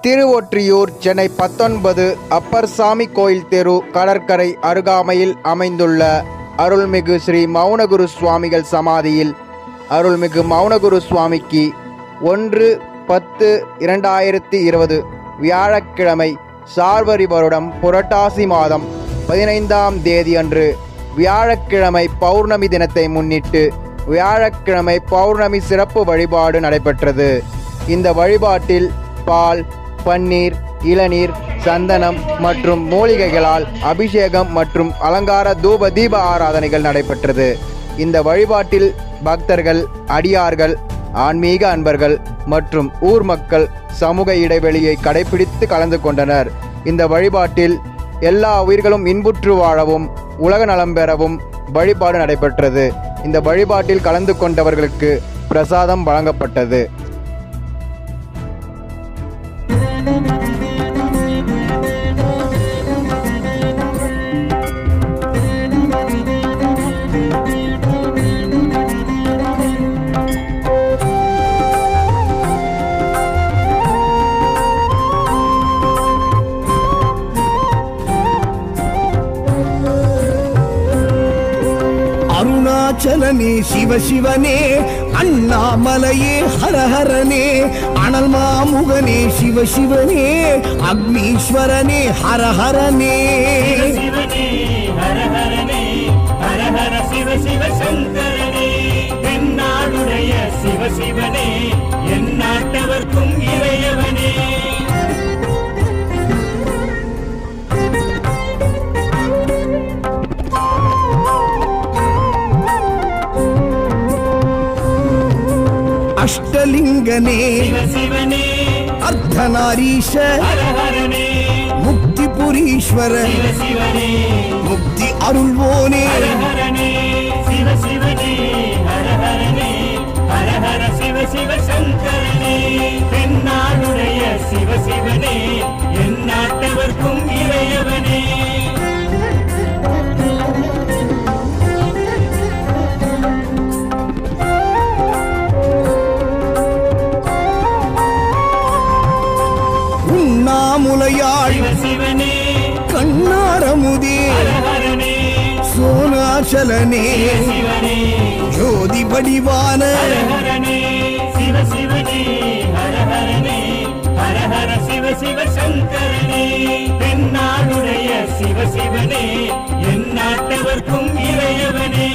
திருவொற்றியூர் சென்னை பத்தொன்பது அப்பர் சாமி கோயில் தெரு கடற்கரை அருகாமையில் அமைந்துள்ள அருள்மிகு ஸ்ரீ மௌனகுரு சுவாமிகள் சமாதியில் அருள்மிகு மௌனகுரு சுவாமிக்கு ஒன்று பத்து இரண்டாயிரத்தி இருபது வியாழக்கிழமை சார்வரி வருடம் புரட்டாசி மாதம் பதினைந்தாம் தேதி அன்று வியாழக்கிழமை பௌர்ணமி தினத்தை முன்னிட்டு வியாழக்கிழமை பௌர்ணமி சிறப்பு வழிபாடு நடைபெற்றது இந்த வழிபாட்டில் பால் பன்னீர் இளநீர் சந்தனம் மற்றும் மூலிகைகளால் அபிஷேகம் மற்றும் அலங்கார தூப தீப ஆராதனைகள் நடைபெற்றது இந்த வழிபாட்டில் பக்தர்கள் அடியார்கள் ஆன்மீக அன்பர்கள் மற்றும் ஊர் மக்கள் சமூக இடைவெளியை கடைபிடித்து கலந்து கொண்டனர் இந்த வழிபாட்டில் எல்லா உயிர்களும் இன்புற்று வாழவும் உலக நலம் பெறவும் வழிபாடு நடைபெற்றது இந்த வழிபாட்டில் கலந்து கொண்டவர்களுக்கு பிரசாதம் வழங்கப்பட்டது அருணாச்சலனே சிவசிவனே அண்ணாமலையே ஹரஹரனே அனல் மாமுகனே சிவசிவனே அக்னீஸ்வரனே ஹரஹரனே சிவனே ஹர ஹரனே ஹர ஹர சிவ சிவ சங்கரனே தென்னாடுடைய சிவ சிவனே என் நாட்டவர்க்கும் இறையவனே அஷ்டலிங்கனே சிவ சிவனே அர்த்தநாரீஷ ஹர ஹரனே முக்திபுரீஸ்வர சிவ சிவனே முக்தி அருள்வோனே ஹர ஹரனே சிவ சிவனே ஹர ஹரனே ஹர ஹர சிவ சிவ சங்கரனே தென்னாடுடைய சிவ சிவனே என் நாட்டவர்க்கும் இறையவனே உண்ணாமுலையாள் சிவ சிவனே கண்ணாரமுதே ஹர ஹரனே சோனாச்சலனே சிவனே ஜோதி வடிவான ஹர ஹரனே சிவ சிவனே ஹர ஹரனே ஹர ஹர சிவ சிவ சங்கரனே தென்னாடுடைய சிவ சிவனே என் நாட்டவர்க்கும் இறையவனே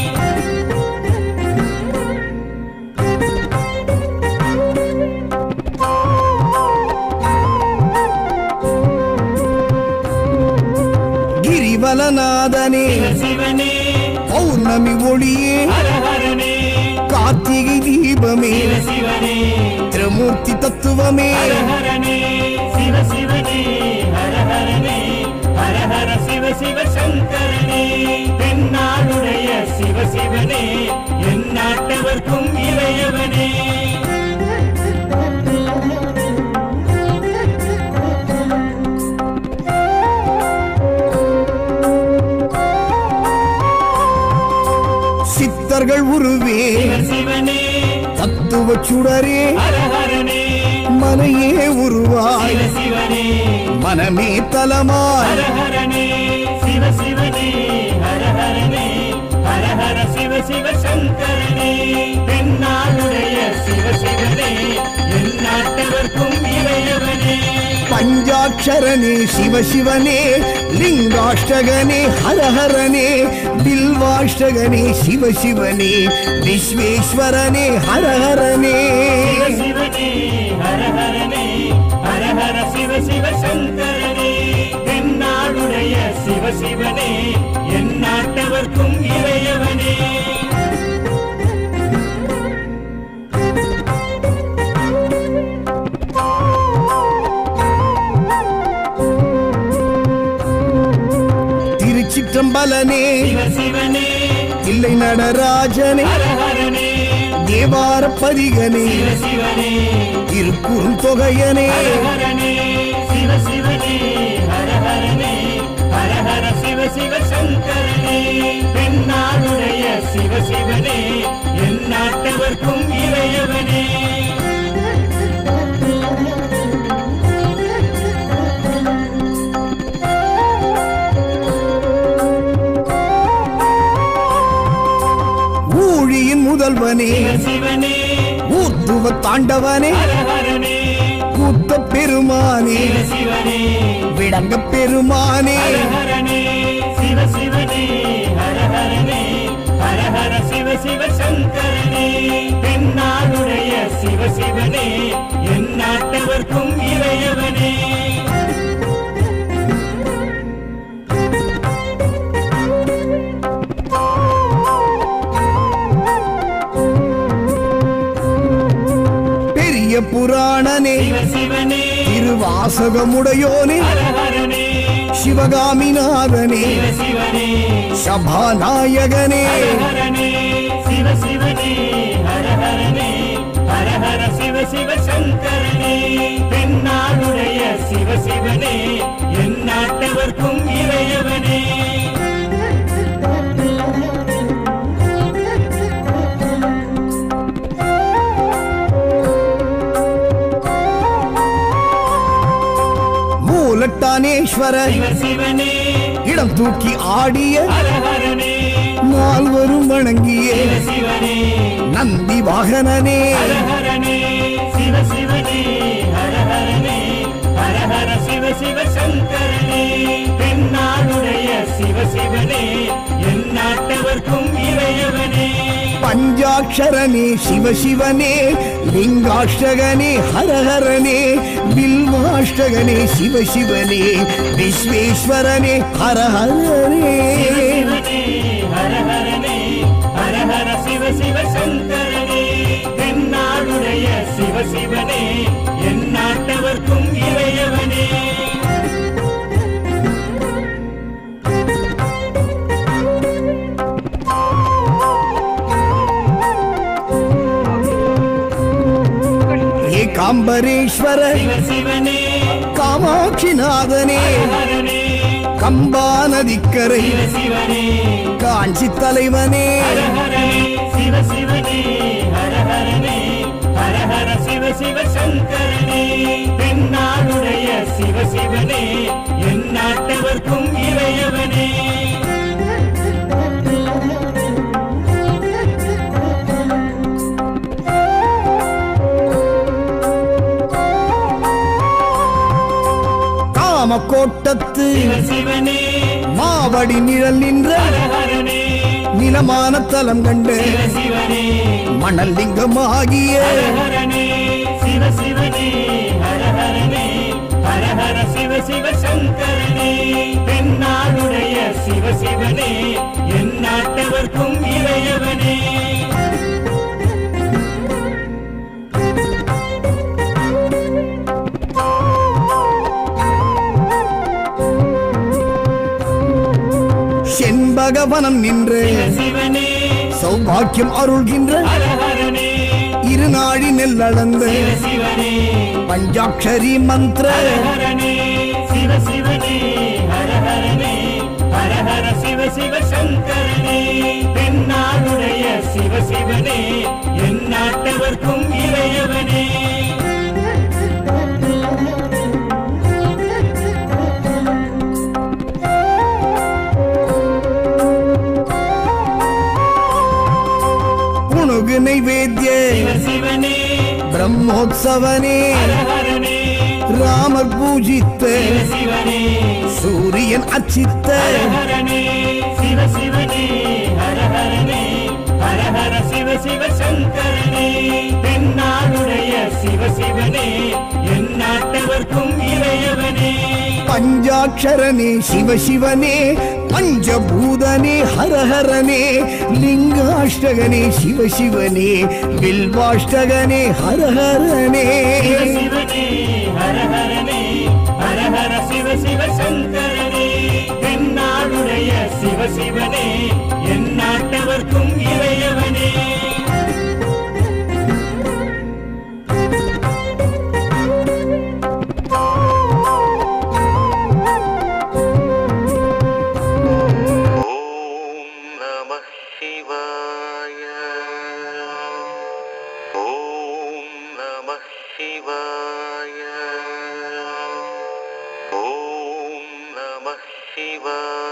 கிரிவலநாதனே சிவ சிவனே பௌர்ணமி ஒளியே ஹர ஹரனே கார்த்திகை தீபமே சிவ சிவனே திரமூர்த்தி தத்துவமே ஹர ஹரனே சிவ சிவனே ஹர ஹரனே ஹர ஹர சிவ சிவ சங்கரனே தென்னாடுடைய சிவ சிவனே என் நாட்டவர்க்கும் இறையவனே சித்தர்கள் உருவே சிவ சிவனே தத்துவ சுடரே ஹர ஹரனே மனையே உருவாய் சிவ சிவனே மனமே தலமாய் ஹர ஹரனே சிவ சிவனே ஹர ஹரனே ஹர ஹர சிவ சிவ சங்கரனே தென்னாடுடைய சிவ சிவனே என் நாட்டவர்க்கும் இறையவனே பஞ்சாட்சரனே சிவசிவனே லிங்காஷ்டகனே ஹரஹரனே பில்வாஷ்டகனே சிவசிவனே விஸ்வேஸ்வரனே ஹரஹரனே சிவ சிவனே ஹர ஹரனே ஹர ஹர சிவ சிவ சங்கரனே தென்னாடுடைய சிவ சிவனே என் நாட்டவர்க்கும் இறையவனே திருச்சிற்றம்பலனே சிவ சிவனே இல்லை நடராஜனே ஹர ஹரனே தேவார பதிகனே சிவ சிவனே திருக்குறும் தொகையனே ஹர ஹரனே சிவ சிவனே ஹர ஹரனே ஹர ஹர சிவ சிவ சங்கரனே தென்னாடுடைய சிவ சிவனே என் நாட்டவர்க்கும் இறையவனே முதல்வனே சிவனே ஊர்த்துவ தாண்டவனே ஹரஹரனே கூத்த பெருமானே சிவனே விளங்க பெருமானே ஹரஹரனே சிவ சிவனே ஹரஹரனே ஹரஹர சிவ சிவ சங்கரனே தென்னாடுடைய சிவ சிவனே என் நாட்டவர்க்கும் இறையவனே பெரிய புராணனே சிவ சிவனே திருவாசகமுடையோனே ஹரஹரனே சிவகாமிநாதனே சிவ சிவனே சபாநாயகனே ஹரஹரனே சிவ சிவனே ஹரஹரனே ஹரஹர சிவ சிவ சங்கரனே தென்னாடுடைய சிவ சிவனே என் நாட்டவர்க்கும் இறையவனே மூலட்டானேஸ்வர சிவ சிவனே இடம் தூக்கி ஆடிய ஹரஹரனே நால்வரும் வணங்கிய சிவ சிவனே நந்தி வாகனனே ஹரஹரனே சிவ சிவனே ஹரஹரனே ஹரஹர சிவ சிவ சங்கரனே தென்னாடுடைய சிவ சிவனே என் நாட்டவர்க்கும் இறையவனே பஞ்சாட்சரனே சிவசிவனே லிங்காஷ்டகனே ஹரஹரனே பில்வாஷ்டகனே சிவசிவனே விஸ்வேஸ்வரனே ஹரஹரனே சிவனே ஹரஹரனே ஹரஹர சிவ சிவ சங்கரனே தென்னாடுடைய சிவ சிவனே என் நாட்டவர்க்கும் இறையவனே ஏகாம்பரேஸ்வர சிவ சிவனே காமாட்சிநாதனே ஹரஹரனே கம்பா நதிக்கரை சிவ சிவனே காஞ்சி தலைவனே ஹரஹரனே சிவ சிவனே ஹரஹரனே ஹரஹர சிவ சிவ சங்கரனே தென்னாடுடைய சிவ சிவனே என் நாட்டவர்க்கும் இறையவனே காமக்கோட்டத்து சிவ சிவனே மாவடி நிழல் நின்ற ஹரஹரனே நிலமான தலம் கண்டு சிவ சிவனே மணல் லிங்கமாகிய ஹரஹரனே சிவ சிவனே ஹரஹரனே ஹரஹர சிவ சிவ சங்கரனே தென்னாடுடைய சிவ சிவனே என் நாட்டவர்க்கும் இறையவனே செண்பகவனம் நின்று சிவ சிவனே சௌபாக்கியம் அருள்கின்ற ஹரஹரனே இருநாழி நெல்லளந்து சிவ சிவனே பஞ்சாட்சரி மந்திர ஹரஹரனே சிவ சிவனே ஹரஹரனே ஹரஹர சிவ சிவ சங்கரனே தென்னாடுடைய சிவ சிவனே என் நாட்டவர்க்கும் இறையவனே புணுகு நைவேத்திய சிவ சிவனே பிரம்மோத்சவனே ஹரஹரனே ராமர் பூஜித்த சிவ சிவனே சூரியன் அச்சித்த ஹரஹரனே சிவ சிவனே ஹரஹரனே ஹரஹர சிவ சிவ சங்கரனே தென்னாடுடைய சிவ சிவனே என் நாட்டவர்க்கும் இறையவனே பஞ்சாட்சரனே சிவசிவனே பஞ்சபூதனே ஹரஹரனே லிங்காஷ்டகனே சிவசிவனே வில்வாஷ்டகனே ஹரஹரனே சிவ சிவனே ஹரஹரனே ஹரஹர சிவ சிவ சங்கரனே தென்னாடுடைய சிவ சிவனே என் நாட்டவர்க்கும் இறையவனே ஓம் நம சிவாய ஓம் நம சிவாய ஓம் நம சிவாய